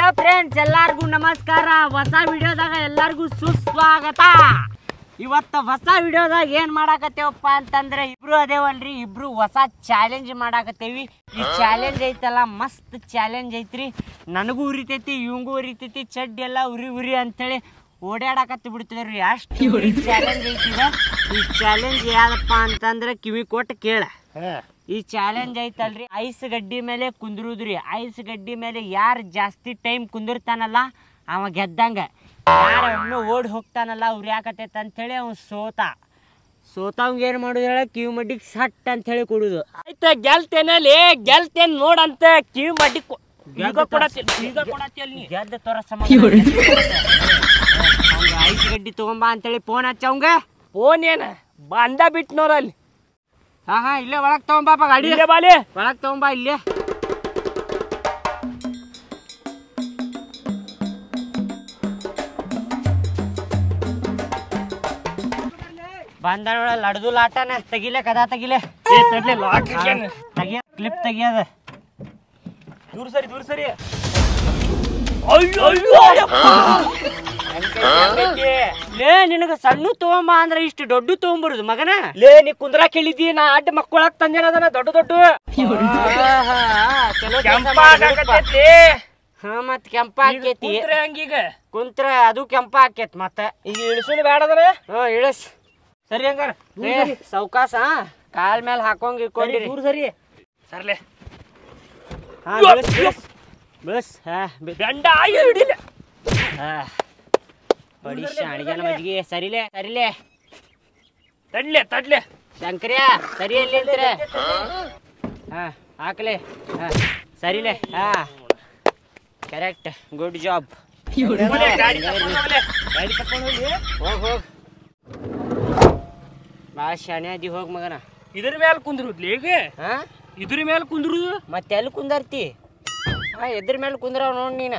Hello friends ಎಲ್ಲಾರ್ಗೂ ನಮಸ್ಕಾರ ಹೊಸ ವಿಡಿಯೋದಾಗ ಎಲ್ಲಾರ್ಗೂ ಸುಸ್ವಾಗತ ಇವತ್ತು ಹೊಸ ವಿಡಿಯೋದಾಗ ಏನ್ ಮಾಡಾಕತ್ತೇವಪ್ಪ ಅಂತಂದ್ರೆ ಇಬ್ರು ಅದೇವಲ್ರಿ ಇಬ್ರು ಹೊಸ ಚಾಲೆಂಜ್ ಮಾಡಾಕತ್ತೇವಿ ಈ ಚಾಲೆಂಜ್ ಐತಲ್ಲ ಮಸ್ತ್ ಚಾಲೆಂಜ್ ಐತ್ರಿ ನನಗೂ ಉರಿತೈತಿ ಇವಂಗೂ ಉರಿತೈತಿ ಚಡ್ಡಿ ಎಲ್ಲ ಉರಿ ಉರಿ ಅಂತೇಳಿ ಓಡಾಡಕತ್ತಿ ಬಿಡ್ತಿದ್ರಿ ಅಷ್ಟು ಚಾಲೆಂಜ್ ಐತಿದ ಈ ಚಾಲೆಂಜ್ ಯಾವ್ದಪ್ಪ ಅಂತಂದ್ರೆ ಕಿವಿ ಕೊಟ್ಟು ಕೇಳ ಈ ಚಾಲೆಂಜ್ ಐತಲ್ರಿ ಐಸ್ ಗಡ್ಡಿ ಮೇಲೆ ಕುಂದ್ರುದ್ರಿ ಐಸ್ ಗಡ್ಡಿ ಮೇಲೆ ಯಾರು ಜಾಸ್ತಿ ಟೈಮ್ ಕುಂದಿರ್ತಾನಲ್ಲ ಅವ ಗೆದ್ದಂಗ ಯಾರು ಒಮ್ಮೆ ಓಡಿ ಹೋಗ್ತಾನಲ್ಲ ಉರಿಯಾಕತೈತೆ ಅಂತೇಳಿ ಅವ ಸೋತ ಸೋತವಂಗ ಏನ್ ಮಾಡುದು ಹೇಳ ಕಿವಿ ಮಡ್ಡಿಗೆ ಸಟ್ ಅಂತ ಹೇಳಿ ಕೊಡುದು ಆಯ್ತ ಗೆಲ್ತೇನಲ್ಲಿ ಗೆಲ್ತೇನ್ ನೋಡಂತ ಕಿವಿ ಮಡ್ಡಿ ಕೊ- ಈಗ ಕೊಡತ್ತಿಲ್ಲ ಈಗ ಕೊಡತ್ತಿಲ್ಲ ನೀ ಗೆದ್ದ ತೋರಸ ಐಸ್ ಗಡ್ಡಿ ತಗೊಂಬಾ ಅಂತೇಳಿ ಫೋನ್ ಹಚ್ಚವಂಗ ಫೋನ್ ಏನ ಬಂದ ಬಿಟ್ ನೋರಲ್ಲಿ ಹಾ ಹಾ ಇಲ್ಲೇ ಒಳಗ್ ತಗೊಂಬಾಪ ಗಾಡಿ ಇಲ್ಲೇ ಬಾಲಿ ಒಳಗ್ ತಗೊಂಬಾ ಇಲ್ಲೇ ಬಂದ ನೋಡ ಲಡ್ದು ಲಾಟನ ತೆಗಿಲೆ ಕದ ತೆಗಿಲೆ ಏ ತಡ್ಲೆ ಲಾಕ್ ಹಾಕ್ಯಾನ. ತೆಗಿಯ ಕ್ಲಿಪ್ ತೆಗಿಯದ ದೂರ ಸರಿ ದೂರ ಸರಿ ಅಯ್ಯೋ ಅಯ್ಯೋ ಲೇ ನಿನಗ ಸಣ್ಣ ತಗೊಂಬ ಅಂದ್ರ ಇಷ್ಟು ದೊಡ್ಡ ತಗೊಂಬರುದು ಮಗನ ಲೇ ನೀ ಕುಂದ್ರಾಕ್ ಹೇಳಿದಿ ನಾ ಅಡ್ಡ ಮಕ್ಕಳಕ್ ತಂದೇನ ಅದನ್ನ ದೊಡ್ಡ ದೊಡ್ಡ ಆಹಾ, ಚಲೋ ಕೆಲ್ಸ ಕೆಂಪ ಮಾಡಿದ್ರಪ್ಪ. ಆಗಾಕತ್ತೈತಿ. ಹಾ ಮತ್ ಕೆಂಪ ಈಗ ಆಕೇತಿ ಕುಂತ್ರೆ ಹಂಗೀಗ ಕುಂತ್ರ ಅದು ಕೆಂಪ ಆಕೇತ್ ಮತ್ತ ಈಗ ಇಳಿಸೋದು ಬೇಡ ಅದನ್ನ ಹ್ಞೂ ಇಳಿಸ್ ಸರಿ ಹಂಗಾರ ದೂರ ಏ, ಸರಿ. ಸೌಕಾಸ ಕಾಲ್ ಮೇಲೆ ಹಾಕೊಂಡ್ ಸರಿ, ಇಟ್ಕೊಂಡಿರಿ ದೂರ ಸರಿ ಸರ್ಲೆ ಹಾ ಬಿಳಿಸ್ ಬಿಳಿಸ್ ಬಿಳಿಸ್ ಹಾ ಬಿ- ಗಂಡ ಆಗಿ ಹಿಡಿಲ ಹಾ ಬಡಿ ಶಾಣಿಗೆನ ಮಜ್ಗಿ ಸರಿಲೆ ಸರಿಲೆ ತಡ್ಲೆ ತಡ್ಲೆ ಶಂಕರ್ಯ ಸರಿ ಎಲ್ಲಿ ಅಂತೀರ ಹಾ ಹಾಕ್ಲೆ ಹಾ ಸರಿಲೆ ಹಾ ಕರೆಕ್ಟ್ ಗುಡ್ ಜಾಬ್ ಹೋಗ್ಲೆ, ಗಾಡಿ ತಗೊಂಡ್ ಹೋಗ್ಲೆ. ಗಾಡಿ ತಗೊಂಡ್ ಹೋಗ್ಲಿ. ಹೋಗ್ ಹೋಗ್ ಭಾಳ ಶಾಣೆ ಅದಿ ಹೋಗ್ ಮಗನ ಇದ್ರ ಮೇಲೆ ಕುಂದ್ರುದ್ಲಿ ಈಗ ಹಾ ಇದ್ರ ಮೇಲೆ ಕುಂದ್ರುದು ಮತ್ತೆ ಎಲ್ಲಿ ಕುಂದರ್ತಿ ಹಾ ಎದ್ರ ಮೇಲೆ ಕುಂದ್ರವ್ ನೋಡ್ ನೀನ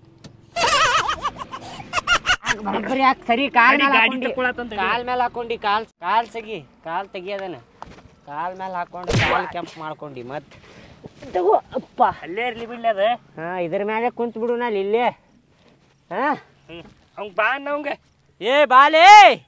ಬರೀ ಯಾಕೆ ಸರಿ ಕಾಲ್ ಗಾಡಿ- ಮೇಲೆ ಗಾಡಿ ಹಾಕೊಂಡಿ ತಕೊಳತ್ತಂತ ಹೇಳಿ. ಕಾಲ್ ಮೇಲೆ ಹಾಕೊಂಡಿ ಕಾಲ್ ಕಾಲ್ ಸಗಿ ಕಾಲ್ ತೆಗಿಯೋದನ ಕಾಲ್ ಮೇಲೆ ಹಾಕೊಂಡು ಕಾಲ್ ಕೆಂಪ್ ಮಾಡ್ಕೊಂಡಿ ಮತ್ ತಗೋ ಅಪ್ಪ ಅಲ್ಲೇ ಇರ್ಲಿ ಬಿಡ್ಲಿ ಅದ ಹಾ ಇದ್ರ ಮೇಲೆ ಕುಂತ್ ಬಿಡು ನಲ್ಲಿ ಇಲ್ಲೇ ಹಾ ಹ್ಮ್ ಅವಂಗ ಬಾ ಅನ್ನವಂಗ ಏ ಬಾಲೇ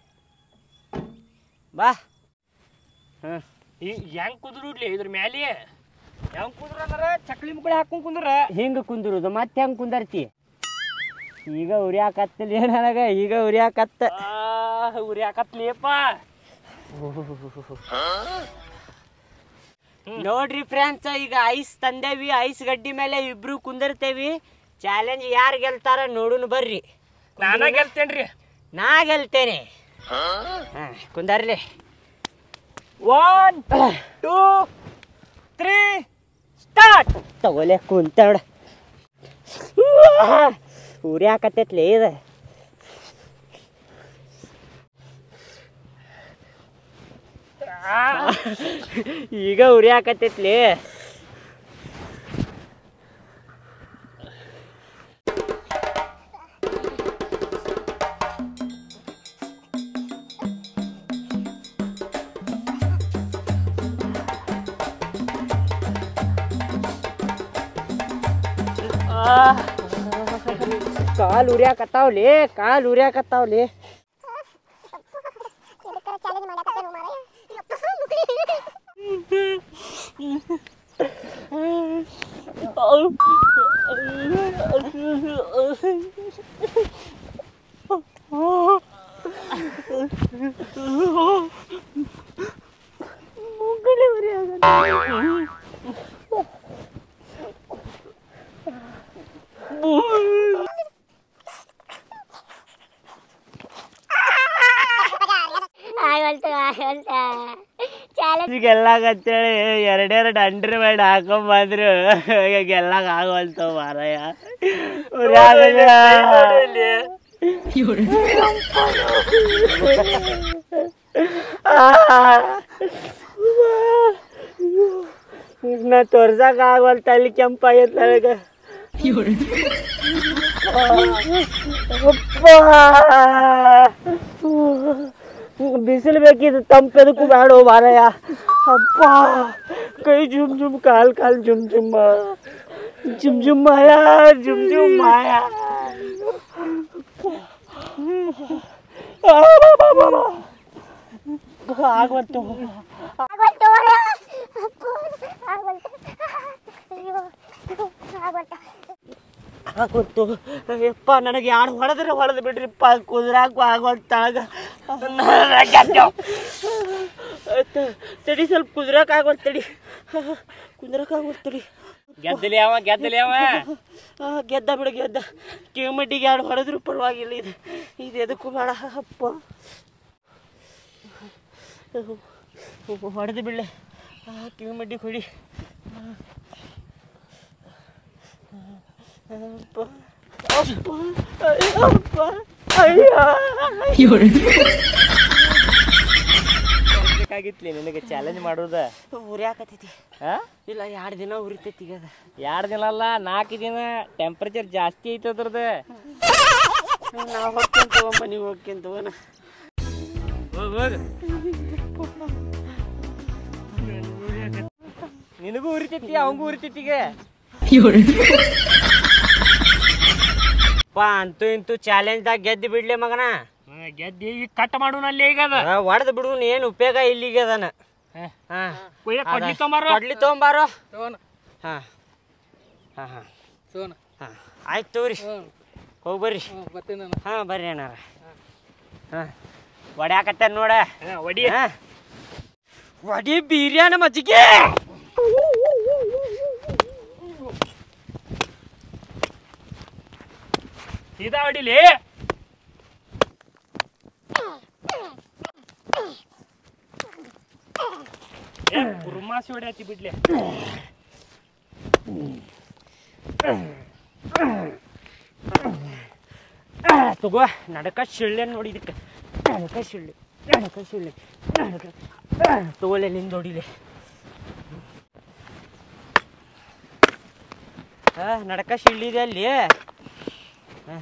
ಬಾ ಹ್ಮ್ ಹೆಂಗ್ ಕುಂದ್ರುಡ್ಲಿ ಇದ್ರ ಮ್ಯಾಲೆ ಹೆಂಗ್ ಕುಂದ್ರ ಅಂದ್ರ ಚಕ್ಲಿ ಮುಕ್ಕಳಿ ಹಾಕೊಂಡ್ ಕುಂದ್ರ ಹಿಂಗ ಕುಂದಿರುದು ಮತ್ತೆ ಹೆಂಗ್ ಕುಂದರ್ತಿ ಈಗ ಉರಿಯಾಕತ್ತಿಲ್ಲ ಏನ್ ನನಗ ಈಗ ಉರಿಯಾಕತ್ತ ಉರಿ ಹಾಕತ್ಲಿಯಪ್ಪ ನೋಡ್ರಿ ಫ್ರೆಂಡ್ಸ್ ಈಗ ಐಸ್ ತಂದೇವಿ ಐಸ್ ಗಡ್ಡಿ ಮೇಲೆ ಇಬ್ರು ಕುಂದಿರ್ತೇವಿ ಚಾಲೆಂಜ್ ಯಾರು ಗೆಲ್ತಾರ ನೋಡುನು ಬರ್ರಿ ನಾನ ಗೆಲ್ತೇನ್ರಿ ನಾ ಗೆಲ್ತೇನೆ ಹಾ, ಕುಂದರ್ಲಿ ಒನ್ ಟೂ ತ್ರೀ ಸ್ಟಾರ್ಟ್ ತಗೋಲೆ ಕುಂತ ನೋಡ ಉರಿ ಹಾಕತ್ತೈತ್ಲಿ ಇದ ಈಗ ಉರಿ ಹಾಕತ್ತೈತ್ಲಿ ಕಾಲ್ ಉರಿಯಾಕತ್ತಾವ್ಲಿ ಕಾಲ್ ಉರಿಯಾಕತ್ತಾವ್ಲಿ ಚಾಲೆಂಜ್ ಮಾಡಕತ್ತೇನು ಮಾರಾಯ ಆಗಲ್ತು ಆಗಲ್ತ ಚಾಲೆಂಜ್ ಗೆಲ್ಲಾಗತ್ತೇಳಿ ಎರಡೆರಡು ಅಂಡ್ರ್ ಮಾಡಿ ಹಾಕೊಂಡ್ ಬಂದ್ರು ಗೆಲ್ಲಾಗ ಆಗವಲ್ತವ ಮಾರಾಯ ನಾ ತೋರ್ಸಕ್ ಆಗವಲ್ತ ಅಲ್ಲಿ ಕೆಂಪಾಗೈತ್ ನನಗ ಬಿಸಿಲು ಬೇಕಿದ್ದು ತಂಪೆದಕ್ಕೂ ಬೇಡ ಮಾರಾಯ ಅಪ್ಪ ಕೈ ಜುಮ್ ಜುಮ್ ಕಾಲ್ ಕಾಲ್ ಜುಮ್ ಜುಮ್ಮ ಜುಮ್ ಜುಮ್ ಮಾಯಾ ಜುಮ್ ಜುಮ್ ಮಾಯಾ ಆಗೋಯ್ತು ಆಗೋಯ್ತು ಮಾರಾಯ. ಅಪ್ಪ, ಆಗೋಯ್ತು. ಅಯ್ಯೋ, ಆಗೋಯ್ತು. ಆಗೋಯ್ತು ಯಪ್ಪ ನನಗೆ ಯಾರು ಹೊಡೆದ್ರೆ ಹೊಡೆದು ಬಿಡ್ರಿಪ್ಪ ಕುದ್ರಾಕು ಆಗೋಯ್ತು ತಳಗ ಆಯ್ತು ತಡಿ ಸ್ವಲ್ಪ ಕುದ್ರಾಕ್ ಆಗೋಯ್ತು ತಡಿ ಕುಂದ್ರಕ್ ಆಗೋಯ್ತು ತಡಿ ಗೆದ್ದಲಿ ಅವ ಗೆದ್ದಲಿ ಅವ ಆ, ಗೆದ್ದ ಬಿಡು ಗೆದ್ದ ಕಿವಿಮಡ್ಡಿಗೆ ಎರಡು ಹೊಡೆದ್ರು ಪರವಾಗಿಲ್ಲ ಇದು ಇದು ಎದಕ್ಕೂ ಬೇಡ ಅಪ್ಪ ಹೊಡೆದು ಬಿಡ್ಲೆ ಕಿವಿಮಡ್ಡಿಗೆ ಹೊಡಿ ಅಪ್ಪ ಅಪ್ಪ ಅಯ್ಯಪ್ಪ ಅಯ್ಯ ಬೇಕಾಗಿತ್ಲಿ ನಿನಗೆ ಚಾಲೆಂಜ್ ಮಾಡೋದ ಉರಿಯಾಕತ್ತೈತಿ ಹಾ ಇಲ್ಲ ಎರಡು ದಿನ ಉರಿತೈತಿ ಈಗ ಅದು ಎರಡು ದಿನ ಅಲ್ಲ ನಾಲ್ಕು ದಿನ ಟೆಂಪ್ರೇಚರ್ ಜಾಸ್ತಿ ಐತೆ ಅದ್ರದ್ದು ನಾವು ಹೋಗ್ಕೊಂತ ಮನೆಗೆ ಹೋಗ್ಕೊಂತ ಹೋಗೋಣ ಹೋಗ್ ಹೋಗ್ ನಿನಗೂ ಉರಿತೈತಿ ಅವಂಗೂ ಉರಿತೈತಿ ಈಗ ಪಾ ಅಂತೂ ಇಂತೂ ಚಾಲೆಂಜ್ದಾಗ ಗೆದ್ದು ಬಿಡ್ಲಿ ಮಗನ ಗೆದ್ದಿ ಈಗ ಕಟ್ ಮಾಡೋನಲ್ಲಿ ಈಗ ಅದ ಹೊಡೆದು ಬಿಡು ಏನು ಉಪಯೋಗ ಇಲ್ಲಿಗೆ ಅದಾನ ಹಾ. ಹಾ ಕೊಯ್ಯ ಕೊಡ್ಲಿ ತೊಂಬಾರ ಕೊಡ್ಲಿ ತೊಗೊಂಬಾರೋ ಹಾ ಹಾ ಹಾ ಹಾ ಆಯ್ತು ತಗೋರಿ ಹೋಗಿ ಬರ್ರಿ ಹಾ ಬರ್ರಿ ಅಣ್ಣಾರ ಹಾ ಹೊಡ್ಯಾಕತ್ತ ನೋಡ ಒಡಿ ಹಾ ವಡಿ ಬಿರಿಯಾನಿ ಮಜ್ಜಿಗೆ ಸೀದಾ ಹೊಡಿಲಿ ಏ, ಕುರ್ಮಾಸಿ ಹೊಡ್ಯಾತಿ ಬಿಡ್ಲಿ ತಗೋ ನಡಕ ಶಿಳ್ಳೆ ನೋಡಿ ಇದಕ್ಕೆ ನಡಕ ಶಿಳ್ಳೆ ನಡಕ ಶಿಳ್ಳೆ ನಡಕ ತಗೋಲೆ ನಿಂದು ಹೊಡಿಲೆ ಹಾ ನಡಕ ಶಿಳ್ಳಿದೆ ಅಲ್ಲಿ ಹಾ.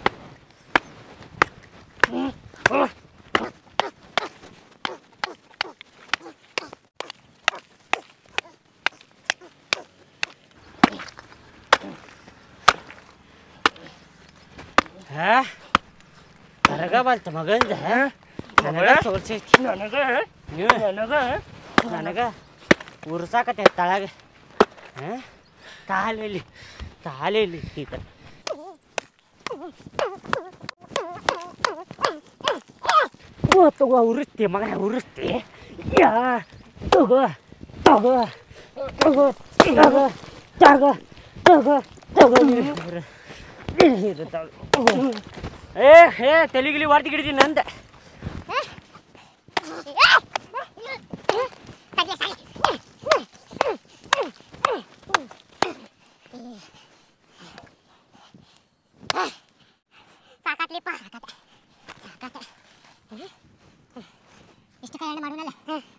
ಹಾ ಕರಗ ಬಂತ ಮಗಂದ ನನಗ ಸೋಲ್ಸೈತಿ ನನಗ ನೀವು ನನಗ ನನಗ ಉರ್ಸಾಕತ್ತೆ ತಳಗ ಹಾಂ ತಾಲೆಯಲ್ಲಿ ತಾಲೆಯಲ್ಲಿ ಈತ ಓ ತಗೋ ಉರಿಸ್ತಿ ಮಗನ ಉರಿಸ್ತಿ ಯಾ ತಗೋ ತಗೋ ತಗೋ ತಗೋ ತಗೋ ತಗೋ ತಗೋ ಇದು ತಗೋ ಏ ಹೇ ತೆಲಿಗಿಲಿ ಹೊರ್ತಿ ಗಿಡಿದೀನಿ ನಂದ ತಡ್ಲೆ ಸಾಯಿ. ಸಾಕಾತ್ಲಿಪ್ಪ ಸಾಕಾತ ಇಷ್ಟು ಕಲ್ಯಾಣ ಮಾಡೋಣಲ್ಲ